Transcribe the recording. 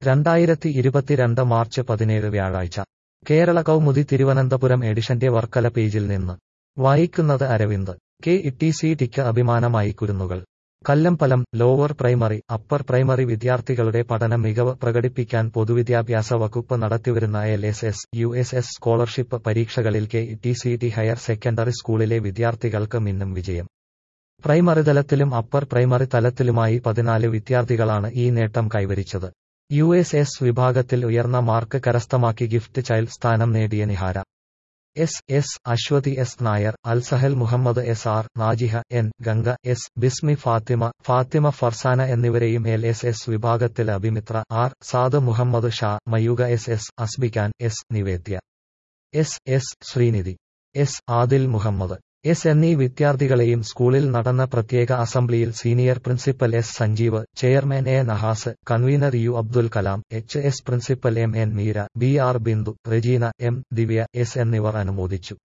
രണ്ടായിരത്തി ഇരുപത്തിരണ്ട് മാർച്ച് പതിനേഴ് വ്യാഴാഴ്ച കേരള കൗമുദി തിരുവനന്തപുരം എഡിഷന്റെ വർക്കല പേജിൽ നിന്ന് വായിക്കുന്നത് അരവിന്ദ് കെ ഇ സി ടിക്ക് അഭിമാനമായി കുരുന്നുകൾ Kallambalam lower primary upper primary വിദ്യാർത്ഥികളുടെ പഠന മികവ് പ്രകടിപ്പിക്കാൻ പൊതുവിദ്യാഭ്യാസ വകുപ്പ് നടത്തിവരുന്ന L S S U S S scholarship പരീക്ഷകളിൽ K E C T higher secondary സ്കൂളിലെ വിദ്യാർത്ഥികൾക്ക് മിന്നും വിജയം പ്രൈമറി തലത്തിലും അപ്പർ പ്രൈമറി തലത്തിലുമായി പതിനാല് വിദ്യാർത്ഥികളാണ് ഈ നേട്ടം കൈവരിച്ചത് യു എസ് എസ് വിഭാഗത്തിൽ ഉയർന്ന മാർക്ക് കരസ്ഥമാക്കി ഗിഫ്റ്റ് ചൈൽഡ് സ്ഥാനം നേടിയ Nihara S S Aswathi S Nair Alsahal Muhammad S R Najiha N Ganga S Bismi Fathima Fathima Farsana എന്നിവരെയും എൽ എസ് എസ് വിഭാഗത്തിൽ Abhimitra R Saad Muhammad Sha Mayuka S S Asbikkan S Nivedya S S Srinidhi S Adil Muhammad S എന്നീ വിദ്യാർത്ഥികളെയും സ്കൂളിൽ നടന്ന പ്രത്യേക അസംബ്ലിയിൽ senior principal S Sanjeev chairman A Nahas convener U Abdul Kalam H S principal M N Meera B R Bindu Regina M Divya S എന്നിവർ അനുമോദിച്ചു